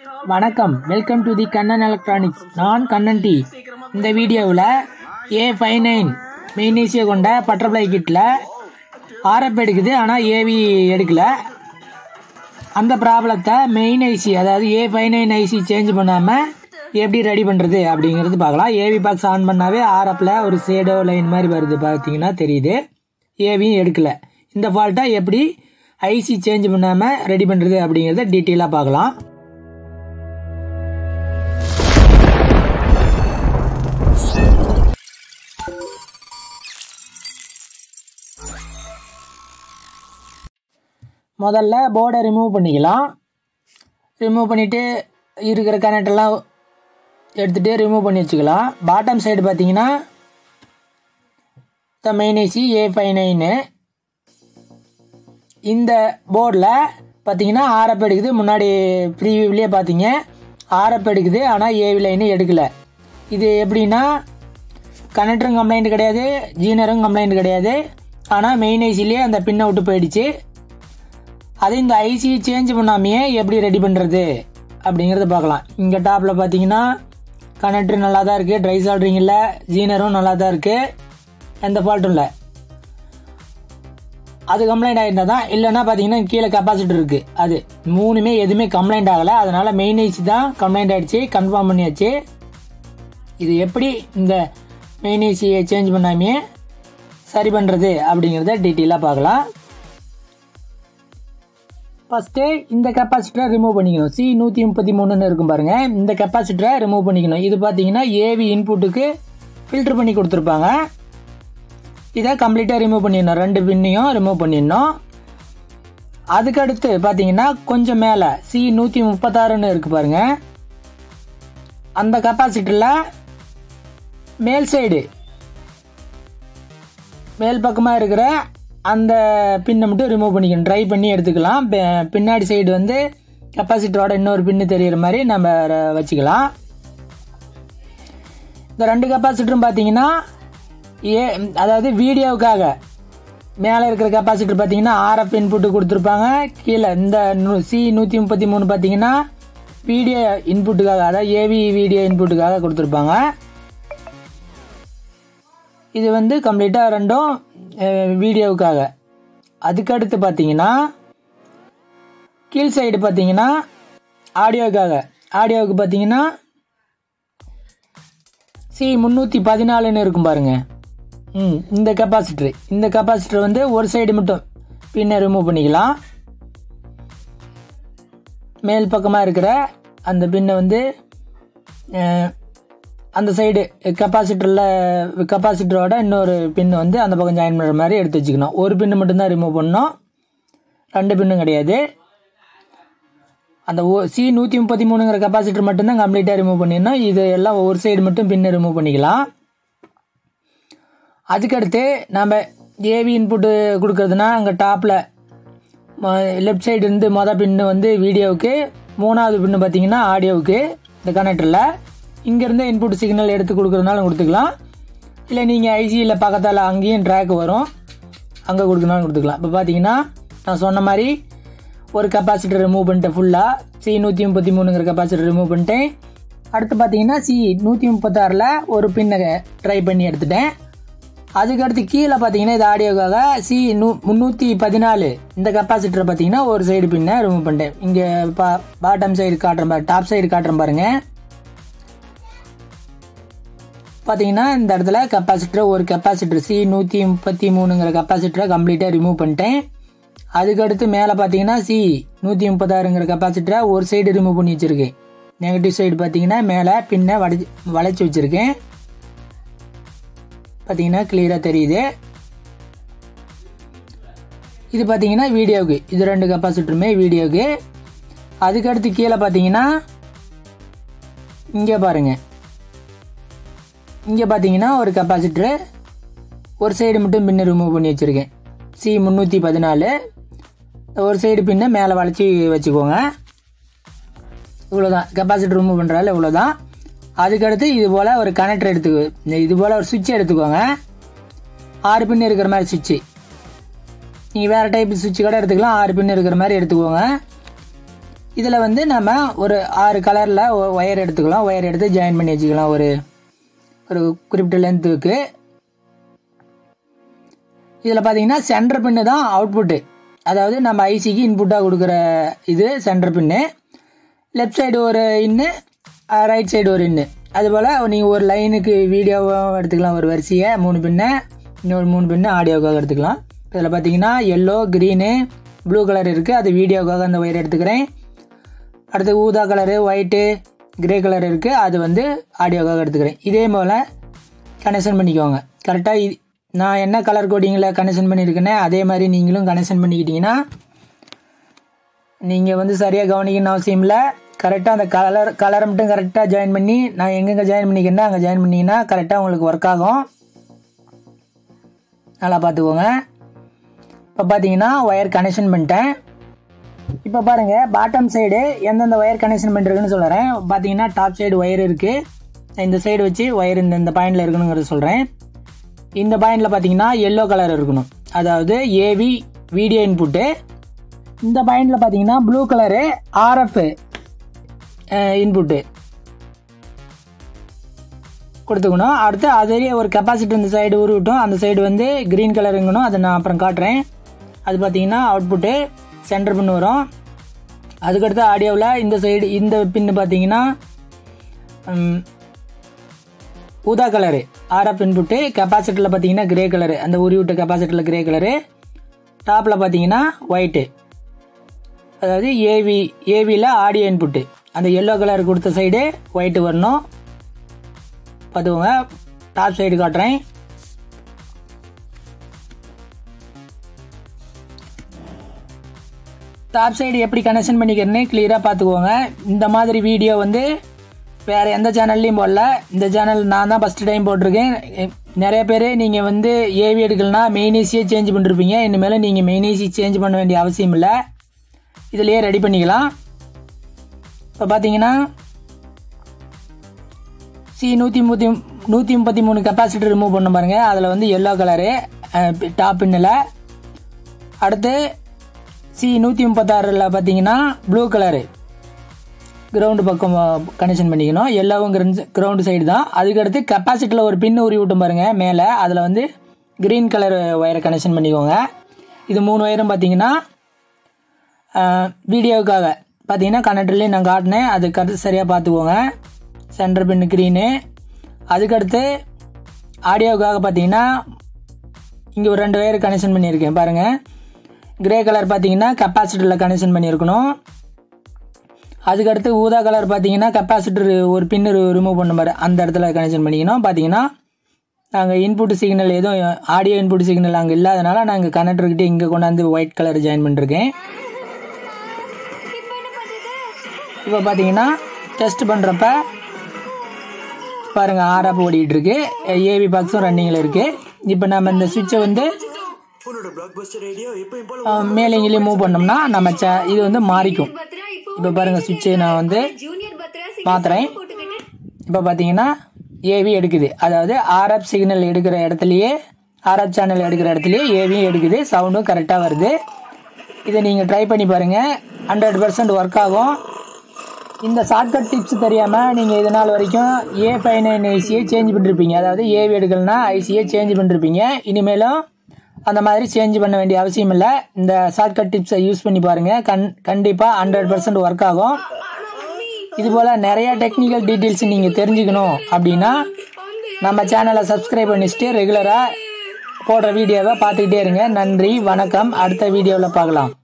வணக்கம் welcome to the Kannan electronics நான் Kannan D இந்த வீடியோவில் ஏ ஃபைவ் நைன் மெயின் ஏசியை கொண்ட பட்டர்ஃப்ளை கிட்டில் ஆர்எஃப் எடுக்குது ஆனால் ஏவி எடுக்கல அந்த ப்ராப்ளத்தை மெயின் ஐசி அதாவது A five nine IC change பண்ணாமல் எப்படி ரெடி பண்ணுறது அப்படிங்கிறது பார்க்கலாம் ஏவி பாக்ஸ் ஆன் பண்ணாவே ஆர்எஃப்பில் ஒரு சேடோ லைன் மாதிரி வருது பார்த்தீங்கன்னா தெரியுது ஏவியும் எடுக்கல இந்த ஃபால்ட்டை எப்படி ஐசி சேஞ்ச் பண்ணாமல் ரெடி பண்ணுறது அப்படிங்கிறத டீட்டெயிலாக பார்க்கலாம் முதல்ல போர்டை ரிமூவ் பண்ணிக்கலாம் ரிமூவ் பண்ணிவிட்டு இருக்கிற கனெக்டெல்லாம் எடுத்துகிட்டு ரிமூவ் பண்ணி வச்சுக்கலாம் பாட்டம் சைடு பார்த்தீங்கன்னா the main AC A five nine இந்த போர்டில் பார்த்தீங்கன்னா ஆர்எப் எடுக்குது முன்னாடி ப்ரீவியூவிலே பார்த்தீங்க ஆர்எப் எடுக்குது ஆனால் ஏவி லைனு எடுக்கலை இது எப்படின்னா கனெக்டரும் கம்ப்ளைண்ட் கிடையாது ஜீனரும் கம்ப்ளைண்ட் கிடையாது ஆனால் மெயின் ஐசிலேயே அந்த பின்னை விட்டு போயிடுச்சு அது இந்த ஐசி சேஞ்ச் பண்ணாமையே எப்படி ரெடி பண்ணுறது அப்படிங்கிறத பார்க்கலாம் இங்கே டாப்பில் பார்த்தீங்கன்னா கனெக்டர் நல்லா தான் இருக்குது ட்ரை சால்ட்ரிங் இல்லை ஜீனரும் நல்லா தான் இருக்குது எந்த ஃபால்ட்டும் இல்லை அது கம்ப்ளைண்ட் ஆகிருந்தா தான் இல்லைன்னா பார்த்தீங்கன்னா கீழே கெப்பாசிட்டர் இருக்குது அது மூணுமே எதுவுமே கம்ப்ளைண்ட் ஆகலை அதனால் மெயின் ஐசி தான் கம்ப்ளைண்ட் ஆகிடுச்சு கன்ஃபார்ம் பண்ணியாச்சு இது எப்படி இந்த மெயின் ஐசியை சேஞ்ச் பண்ணாமையே சரி பண்ணுறது அப்படிங்கிறத டீட்டெயிலாக பார்க்கலாம் ஃபஸ்ட்டு இந்த கெப்பாசிட்டரை ரிமூவ் பண்ணிக்கணும் சி நூற்றி முப்பத்தி மூணுன்னு இருக்கும் பாருங்கள் இந்த கெப்பாசிட்டரை ரிமூவ் பண்ணிக்கணும் இது பார்த்தீங்கன்னா ஏவி இன்புட்டுக்கு ஃபில்டர் பண்ணி கொடுத்துருப்பாங்க இதை கம்ப்ளீட்டாக ரிமூவ் பண்ணிடணும் ரெண்டு பின்னையும் ரிமூவ் பண்ணிடணும் அதுக்கடுத்து பார்த்தீங்கன்னா கொஞ்சம் மேலே சி நூற்றி முப்பத்தாறுன்னு இருக்கு பாருங்க அந்த கெப்பாசிட்டரில் மேல் சைடு மேல் பக்கமாக இருக்கிற அந்த பின்னை மட்டும் ரிமூவ் பண்ணிக்கணும் ட்ரை பண்ணி எடுத்துக்கலாம் பி- பின்னாடி சைடு வந்து கெப்பாசிட்டரோட இன்னொரு பின்னு தெரியிற மாதிரி நம்ம ர- வச்சுக்கலாம் இந்த ரெண்டு கெப்பாசிட்டரும் பார்த்தீங்கன்னா ஏ அதாவது வீடியோவுக்காக மேலே இருக்கிற கெப்பாசிட்டர் பார்த்தீங்கன்னா ஆர்எஃப் இன்புட்டு கொடுத்துருப்பாங்க கீழே இந்த சி நூற்றி முப்பத்தி மூணு பார்த்தீங்கன்னா வீடியோ இன்புட்டுக்காக அதாவது ஏவி வீடியோ இன்புட்டுக்காக கொடுத்துருப்பாங்க இது வந்து கம்ப்ளீட்டாக ரெண்டும் அஹ், வீடியோவுக்காக அதுக்கடுத்து பார்த்தீங்கன்னா கீழ் சைடு பார்த்தீங்கன்னா ஆடியோவுக்காக ஆடியோவுக்கு பார்த்தீங்கன்னா சி முந்நூற்றி பதினாலுன்னு இருக்கும் பாருங்க ம் இந்த கெப்பாசிட்டர் இந்த கெப்பாசிட்டர் வந்து ஒரு சைடு மட்டும் பின்ன ரிமூவ் பண்ணிக்கலாம் மேல் பக்கமாக இருக்கிற அந்த பின்னை வந்து அஹ், அந்த சைடு கெப்பாசிட்டரில் கெப்பாசிட்டரோட இன்னொரு பின்னு வந்து அந்த பக்கம் ஜாயின் பண்ணுற மாதிரி எடுத்து வச்சுக்கணும் ஒரு பின்னு மட்டும்தான் ரிமூவ் பண்ணணும் ரெண்டு பின்னும் கிடையாது அந்த ஓ சி நூற்றி முப்பத்தி மூணுங்கிற கெப்பாசிட்டர் மட்டும்தான் கம்ப்ளீட்டாக ரிமூவ் பண்ணிடணும் இது எல்லாம் ஒரு சைடு மட்டும் பின்னை ரிமூவ் பண்ணிக்கலாம் அதுக்கடுத்து நம்ம ஏவி இன்புட்டு கொடுக்கறதுனா அங்கே டாப்பில் லெஃப்ட் சைடு இருந்து மொதல் பின்னு வந்து வீடியோவுக்கு மூணாவது பின்னு பார்த்தீங்கன்னா ஆடியோவுக்கு இந்த கனெக்டரில் இங்கேருந்து இன்புட் சிக்னல் எடுத்து கொடுக்குறதுனாலும் கொடுத்துக்கலாம் இல்லை நீங்கள் ஐசியில் பக்கத்தால் அங்கேயும் ட்ராக் வரும் அங்கே கொடுக்கணும்னாலும் கொடுத்துக்கலாம் இப்போ பார்த்தீங்கன்னா நான் சொன்ன மாதிரி ஒரு கெப்பாசிட்டர் ரிமூவ் பண்ணிட்டேன் ஃபுல்லாக சி நூற்றி முப்பத்தி மூணுங்கிற கெப்பாசிட்டர் ரிமூவ் பண்ணிட்டேன் அடுத்து பார்த்தீங்கன்னா சி நூற்றி முப்பத்தாறில் ஒரு பின்னை ட்ரை பண்ணி எடுத்துட்டேன் அதுக்கடுத்து கீழே பார்த்தீங்கன்னா இது ஆடியோக்காக சி நூ முந்நூற்றி பதினாலு இந்த கெப்பாசிட்டரை பார்த்தீங்கன்னா ஒரு சைடு பின்ன ரிமூவ் பண்ணிட்டேன் இங்கே பா பாட்டம் சைடு காட்டுறேன் பாரு டாப் சைடு காட்டுறேன் பாருங்க பார்த்தீங்கன்னா இந்த இடத்துல கெப்பாசிட்டர் ஒரு கெப்பாசிட்டர் சி நூற்றி முப்பத்தி மூணுங்கிற கெப்பாசிட்டரை கம்ப்ளீட்டாக ரிமூவ் பண்ணிட்டேன் அதுக்கடுத்து மேலே பார்த்தீங்கன்னா சி நூற்றி முப்பத்தாறுங்கிற கெப்பாசிட்டரை ஒரு சைடு ரிமூவ் பண்ணி வச்சுருக்கேன் நெகட்டிவ் சைடு பார்த்தீங்கன்னா மேலே பின்ன வளைச்சி வளைச்சி வச்சுருக்கேன் பார்த்தீங்கன்னா கிளியராக தெரியுது இது பார்த்தீங்கன்னா வீடியோவுக்கு இது ரெண்டு கெப்பாசிட்டருமே வீடியோவுக்கு அதுக்கடுத்து கீழே பார்த்தீங்கன்னா இங்கே பாருங்க இங்கே பார்த்தீங்கன்னா ஒரு கெப்பாசிட்டரு ஒரு சைடு மட்டும் பின்ன ரிமூவ் பண்ணி வச்சுருக்கேன் சி முந்நூற்றி பதினாலு ஒரு சைடு பின்ன மேலே வளைச்சி வச்சுக்கோங்க இவ்வளோதான் கெப்பாசிட்டர் ரிமூவ் பண்ணுறால இவ்வளோதான் அதுக்கடுத்து இது போல் ஒரு கனெக்டர் எடுத்துக்கோ இது போல் ஒரு சுவிட்ச் எடுத்துக்கோங்க ஆறு பின் இருக்கிற மாதிரி சுவிட்சு நீங்கள் வேறு டைப் சுவிட்ச் கூட எடுத்துக்கலாம் ஆறு பின் இருக்கிற மாதிரி எடுத்துக்கோங்க இதில் வந்து நம்ம ஒரு ஆறு கலரில் ஒயர் எடுத்துக்கலாம் ஒயர் எடுத்து ஜாயின் பண்ணி வச்சுக்கலாம் ஒரு ஒரு குறிப்பிட்ட லென்த்துக்கு இதில் பார்த்தீங்கன்னா சென்டர் பின்னு தான் அவுட்புட்டு அதாவது நம்ம ஐசிக்கு இன்புட்டாக கொடுக்குற இது சென்டர் பின்னு லெஃப்ட் சைடு ஒரு இன்னு ரைட் சைடு ஒரு இன்னு அதுபோல் நீங்கள் ஒரு லைனுக்கு வீடியோவாக எடுத்துக்கலாம் ஒரு வரிசையை மூணு பின்னை இன்னொரு மூணு பின்னு ஆடியோக்காக எடுத்துக்கலாம் இதில் பார்த்தீங்கன்னா எல்லோ க்ரீனு ப்ளூ கலர் இருக்குது அது வீடியோக்காக அந்த ஒயர் எடுத்துக்கிறேன் அடுத்து ஊதா கலரு ஒயிட்டு கிரே கலர் இருக்குது அது வந்து ஆடியோக்காக எடுத்துக்கிறேன் இதே போல் கனெக்ஷன் பண்ணிக்கோங்க கரெக்டாக இது நான் என்ன கலர் கோடிங்கில் கனெக்ஷன் பண்ணியிருக்கேனே அதே மாதிரி நீங்களும் கனெக்ஷன் பண்ணிக்கிட்டீங்கன்னா நீங்கள் வந்து சரியாக கவனிக்கணும்னு அவசியம் இல்லை கரெக்டாக அந்த கலர் கலரை மட்டும் கரெக்டாக ஜாயின் பண்ணி நான் எங்கெங்கே ஜாயின் பண்ணிக்கிறேன்னா அங்கே ஜாயின் பண்ணிங்கன்னா கரெக்டாக உங்களுக்கு ஒர்க் ஆகும் நல்லா பார்த்துக்கோங்க இப்போ பார்த்தீங்கன்னா ஒயர் கனெக்ஷன் பண்ணிட்டேன் இப்போ பாருங்க பாட்டம் சைடு எந்தெந்த ஒயர் கனெக்ஷன் பண்ணிருக்குன்னு சொல்கிறேன் பார்த்தீங்கன்னா டாப் சைடு ஒயர் இருக்குது இந்த சைடு வச்சு ஒயர் இந்த இந்த பாயிண்டில் இருக்கணுங்கிறத சொல்கிறேன் இந்த பாயிண்டில் பார்த்தீங்கன்னா எல்லோ கலர் இருக்கணும் அதாவது ஏவி வீடியோ இன்புட்டு இந்த பாயிண்டில் பார்த்தீங்கன்னா ப்ளூ கலரு ஆர்எஃப் இன்புட்டு கொடுத்துக்கணும் அடுத்து அதிலே ஒரு கெப்பாசிட்டி இந்த சைடு உருவிட்டோம் அந்த சைடு வந்து க்ரீன் கலர் இருக்கணும் அதை நான் அப்புறம் காட்டுறேன் அது பார்த்தீங்கன்னா அவுட்புட்டு சென்டர் பின் வரும் அதுக்கடுத்து ஆடியோவில் இந்த சைடு இந்த பின்னு பார்த்தீங்கன்னா ம், ஊதா கலரு ஆர்எஃப் இன்புட்டு கெப்பாசிட்டரில் பார்த்தீங்கன்னா கிரே கலரு அந்த உரி விட்ட கெப்பாசிட்டரில் கிரே கலரு டாப்பில் பார்த்தீங்கன்னா ஒயிட்டு அதாவது ஏவி ஏவியில் ஆடியோ இன்புட்டு அந்த எல்லோ கலர் கொடுத்த சைடு ஒயிட்டு வரணும் பார்த்துக்கோங்க டாப் சைடு காட்டுறேன் டாப் சைடு எப்படி கனெக்ஷன் பண்ணிக்கிறேன்னு கிளியராக பார்த்துக்கோங்க இந்த மாதிரி வீடியோ வந்து வேறு எந்த சேனல்லையும் போடல இந்த சேனல் நான் தான் ஃபஸ்ட்டு டைம் போட்டிருக்கேன் எ- நிறைய பேர் நீங்கள் வந்து ஏவி எடுக்கலனா மெயின் ஏசியே சேஞ்ச் பண்ணிருப்பீங்க இனிமேல் நீங்கள் மெயின் ஏசி சேஞ்ச் பண்ண வேண்டிய அவசியம் இல்லை இதிலேயே ரெடி பண்ணிக்கலாம் இப்போ பார்த்தீங்கன்னா சி நூற்றி முப்பத்தி நூற்றி முப்பத்தி மூணு கெப்பாசிட்டி ரிமூவ் பண்ண பாருங்க அதில் வந்து எல்லோ கலரு டாப் பின்னில் அடுத்து சி நூற்றி முப்பத்தாறில் பார்த்தீங்கன்னா ப்ளூ கலரு கிரவுண்டு பக்கம் கனெக்ஷன் பண்ணிக்கணும் எல்லோவும் கிரவுண்டு சைடு தான் அதுக்கடுத்து கெப்பாசிட்டியில் ஒரு பின் உரி விட்டும் பாருங்க மேலே அதில் வந்து க்ரீன் கலர் ஒயரை கனெக்ஷன் பண்ணிக்கோங்க இது மூணு ஒயரும் பார்த்தீங்கன்னா வீடியோவுக்காக பார்த்தீங்கன்னா கனெக்டர்லேயும் நான் காட்டினேன் அது கரெக்ட் சரியாக பார்த்துக்கோங்க சென்டர் பின் க்ரீனு அதுக்கடுத்து ஆடியோவுக்காக பார்த்தீங்கன்னா இங்கே ஒரு ரெண்டு ஒயர் கனெக்ஷன் பண்ணியிருக்கேன் பாருங்கள் கிரே கலர் பார்த்தீங்கன்னா கெப்பாசிட்டரில் கனெக்ஷன் பண்ணியிருக்கணும் அதுக்கடுத்து ஊதா கலர் பார்த்தீங்கன்னா கெப்பாசிட்டர் ஒரு பின்னு ரிமூவ் பண்ண மாதிரி அந்த இடத்துல கனெக்ஷன் பண்ணிக்கணும் பார்த்தீங்கன்னா நாங்கள் இன்புட் சிக்னல் எதுவும் ஆடியோ இன்புட் சிக்னல் அங்கே இல்லாதனால நாங்கள் கனெக்டர்கிட்ட இங்கே கொண்டாந்து ஒயிட் கலர் ஜாயின் பண்ணிருக்கேன் இப்போ பார்த்தீங்கன்னா டெஸ்ட் பண்ணுறப்ப பாருங்கள் ஆறாப் ஓடிட்டு இருக்கு ஏவி பாக்ஸும் ரன்னிங்கில் இருக்கு இப்போ நம்ம இந்த சுவிட்சை வந்து உன்னோட பிளாக் பஸ்டர் ஐடியா எப்பயும் போல அஹ், மேலே இங்கேயும் மூவ் பண்ணோம்னா நம்ம ச- இது வந்து மாறிக்கும் பத்ரா இப்போ இப்போ பாருங்க சுவிட்சை நான் வந்து ஜூனியர் பத்ரா மாத்துறேன் போட்டுக்கிட்டு இப்போ பார்த்தீங்கன்னா ஏவி எடுக்குது அதாவது ஆர்எஃப் சிக்னல் எடுக்கிற இடத்துலையே ஆர்எஃப் சேனல் எடுக்கிற இடத்துலையே ஏவியும் எடுக்குது சவுண்டும் கரெக்டாக வருது இதை நீங்கள் ட்ரை பண்ணி பாருங்கள் ஹண்ட்ரட் பர்சன்ட் ஒர்க் ஆகும் இந்த ஷார்ட்கட் டிப்ஸ் தெரியாமல் நீங்கள் இது நாள் வரைக்கும் ஏ ஃபைவ் நைன் ஐசியை சேஞ்ச் பண்ணிருப்பீங்க அதாவது ஏவி எடுக்கலனா ஐசியை சேஞ்ச் பண்ணிருப்பீங்க இனிமேலும் அந்த மாதிரி சேஞ்ச் பண்ண வேண்டிய அவசியம் இல்லை இந்த ஷார்ட்கட் டிப்ஸை யூஸ் பண்ணி பாருங்கள் கண் கண்டிப்பாக ஹண்ட்ரட் பர்சன்ட் ஒர்க் ஆகும் இது போல் நிறைய டெக்னிக்கல் டீட்டெயில்ஸ் நீங்கள் தெரிஞ்சுக்கணும் அப்படின்னா நம்ம சேனலை சப்ஸ்கிரைப் பண்ணிச்சுட்டு ரெகுலராக போடுற வீடியோவை பார்த்துக்கிட்டே இருங்க நன்றி வணக்கம் அடுத்த வீடியோவில் பார்க்கலாம்